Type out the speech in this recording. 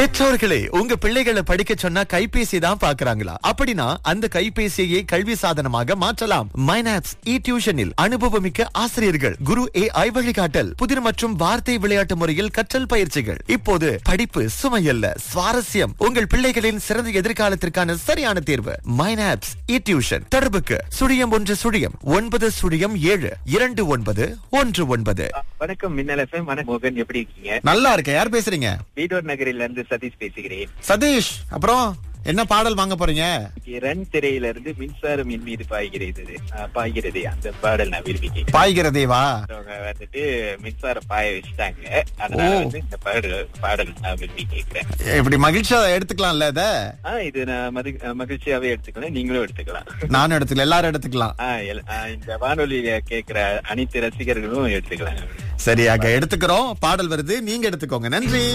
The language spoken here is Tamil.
பெற்றோர்களே உங்க பிள்ளைகளை படிக்க சொன்னா கைபேசி தான் பாக்குறாங்களா அப்படின்னா அந்த கைபேசியை கல்வி சாதனமாக மாற்றலாம் மைனாப்ஸ் இ டியூஷனில் அனுபவமிக்க ஆசிரியர்கள் குரு ஏ ஐ வழிகாட்டல் புதிர் மற்றும் வார்த்தை விளையாட்டு முறையில் கற்றல் பயிற்சிகள் இப்போது படிப்பு சுமையல்ல சுவாரஸ்யம் உங்கள் பிள்ளைகளின் சிறந்த எதிர்காலத்திற்கான சரியான தேர்வு மைனாப்ஸ் இ டியூஷன் தொடர்புக்கு சுழியம் ஒன்று சுழியம் ஒன்பது சுழியம் ஏழு இரண்டு ஒன்பது ஒன்று ஒன்பது வணக்கம் மின்னல் எஃப்எம் வணக்கம் மோகன் எப்படி இருக்கீங்க நல்லா இருக்க யார் பேசுறீங்க வீடூர் நகரில இருந்து சதீஷ் பேசுகிறேன் சதீஷ் அப்புறம் என்ன பாடல் வாங்க போறீங்க இங்கே ரன் திரையில இருந்து மின்சாரம் என் மீது பாய்கிறது அஹ், பாய்கிறது அந்த பாடல் நான் விரும்பி கேட்கிறேன் பாய்கிறதேவா அவங்க வந்துட்டு மின்சாரம் பாய வச்சுட்டாங்க அதனால ஓ. வந்து இந்த பாடல் பாடல் நான் விரும்பி கேட்கிறேன் இப்படி மகிழ்ச்சியா எடுத்துக்கலாம்ல இத ஆஹ் இது நான் மதி- அஹ், மகிழ்ச்சியாவே எடுத்துக்கலாம் நீங்களும் எடுத்துக்கலாம் நானும் எடுத்துக்கலாம் எல்லாரும் எடுத்துக்கலாம் ஆஹ் எல்- ஆஹ் இந்த வானொலியில கேட்கிற அனைத்து ரசிகர்களும் எடுத்துக்கலாம் சரியாக எடுத்துக்கிறோம் பாடல் வருது நீங்க எடுத்துக்கோங்க நன்றி